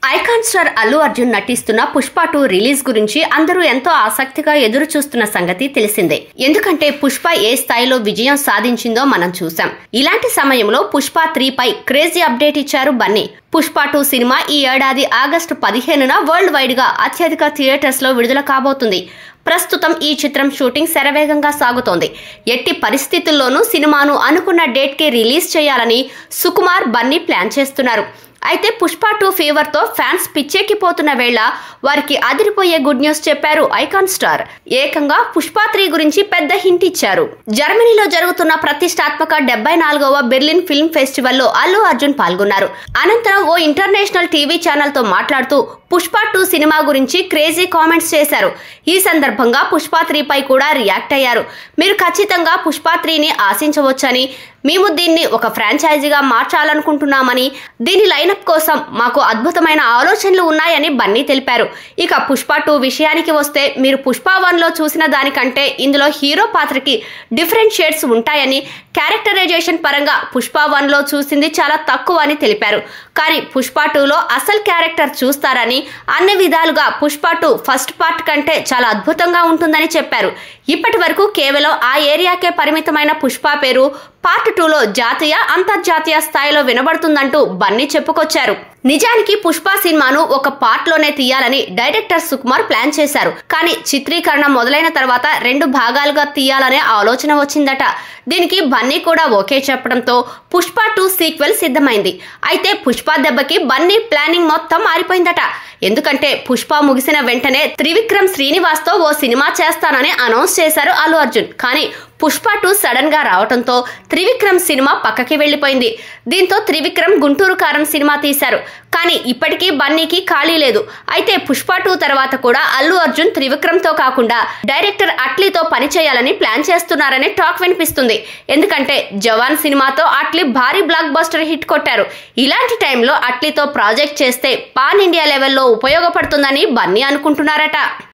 icon star Allu Arjun నటిస్తున్న Pushpa two release గురించి అందరూ ఎంతో ఆసక్తిగా ఎదురు చూస్తున్న సంగతి తెలిసిందే ఎందుకంటే పుష్ప ఏ స్థాయిలో విజయం సాధించిందో మనం చూసాం ఇలాంటి సమయంలో పుష్ప త్రీ పై క్రేజీ అప్డేట్ ఇచ్చారు బన్నీ పుష్ప టూ సినిమా ఈ ఏడాది ఆగస్టు పదిహేనున వరల్డ్ వైడ్ గా అత్యధిక థియేటర్స్ లో విడుదల కాబోతుంది ప్రస్తుతం ఈ చిత్రం షూటింగ్ శరవేగంగా సాగుతోంది ఎట్టి పరిస్థితుల్లోనూ సినిమాను అనుకున్న డేట్ కి రిలీజ్ చేయాలని సుకుమార్ బన్నీ ప్లాన్ చేస్తున్నారు అయితే పుష్ప టూ ఫీవర్ తో ఫ్యాన్స్ పిచ్చెక్కిపోతున్న వేళ వారికి అదిరిపోయే గుడ్ న్యూస్ చెప్పారు ఐకాన్ స్టార్ ఏకంగా పుష్ప త్రీ గురించి పెద్ద హింట్ ఇచ్చారు జర్మనీలో జరుగుతున్న ప్రతిష్టాత్మక డెబ్బై నాలుగవ బెర్లిన్ ఫిల్మ్ ఫెస్టివల్లో అల్లు అర్జున్ పాల్గొన్నారు అనంతరం ఓ ఇంటర్నేషనల్ టీవీ ఛానల్ తో మాట్లాడుతూ పుష్ప టూ సినిమా గురించి క్రేజీ కామెంట్స్ చేశారు ఈ సందర్భంగా పుష్ప త్రీ పై కూడా రియాక్ట్ అయ్యారు మీరు ఖచ్చితంగా పుష్ప త్రీని ఆశించవచ్చని మేము దీన్ని ఒక ఫ్రాంచైజీగా మార్చాలనుకుంటున్నామని దీని లైనప్ కోసం మాకు అద్భుతమైన ఆలోచనలు ఉన్నాయని బన్నీ తెలిపారు ఇక పుష్ప టూ విషయానికి వస్తే మీరు పుష్ప వన్ లో చూసిన దానికంటే ఇందులో హీరో పాత్రకి డిఫరెంట్ షేడ్స్ ఉంటాయని క్యారెక్టరైజేషన్ పరంగా పుష్ప వన్ లో చూసింది చాలా తక్కువ అని తెలిపారు కానీ పుష్ప టూలో అసలు క్యారెక్టర్ చూస్తారని అన్ని విధాలుగా పుష్ప టూ ఫస్ట్ పార్ట్ కంటే చాలా అద్భుతంగా ఉంటుందని చెప్పారు ఇప్పటి వరకు కేవలం ఆ ఏరియాకే పరిమితమైన పుష్ప పేరు పార్ట్ టూలో జాతీయ అంతర్జాతీయ స్థాయిలో వినబడుతుందంటూ బన్నీ చెప్పుకొచ్చారు నిజానికి పుష్ప సినిమాను ఒక పార్ట్ లోనే తీయాలని డైరెక్టర్ సుకుమార్ ప్లాన్ చేశారు కానీ చిత్రీకరణ మొదలైన తర్వాత రెండు భాగాలుగా తీయాలనే ఆలోచన వచ్చిందట దీనికి బన్నీ కూడా ఓకే చెప్పడంతో పుష్ప టూ సీక్వెల్ సిద్ధమైంది అయితే పుష్ప దెబ్బకి బన్నీ ప్లానింగ్ మొత్తం మారిపోయిందట ఎందుకంటే పుష్ప ముగిసిన వెంటనే త్రివిక్రమ్ శ్రీనివాస్ తో ఓ సినిమా చేస్తానని అనౌన్స్ చేశారు అల్లు అర్జున్ కానీ పుష్ప టూ సడన్ గా రావడంతో త్రివిక్రమ్ సినిమా పక్కకి వెళ్లిపోయింది దీంతో త్రివిక్రమ్ గుంటూరు కారం సినిమా తీశారు కానీ ఇప్పటికీ బన్నీకి ఖాళీ లేదు అయితే పుష్ప టూ తర్వాత కూడా అల్లు అర్జున్ త్రివిక్రమ్ తో కాకుండా డైరెక్టర్ అట్లీతో పనిచేయాలని ప్లాన్ చేస్తున్నారని టాక్ వినిపిస్తుంది ఎందుకంటే జవాన్ సినిమాతో అట్లీ భారీ బ్లాక్ బస్టర్ హిట్ కొట్టారు ఇలాంటి టైంలో అట్లీతో ప్రాజెక్ట్ చేస్తే పాన్ ఇండియా లెవెల్లో ఉపయోగపడుతుందని బన్నీ అనుకుంటున్నారట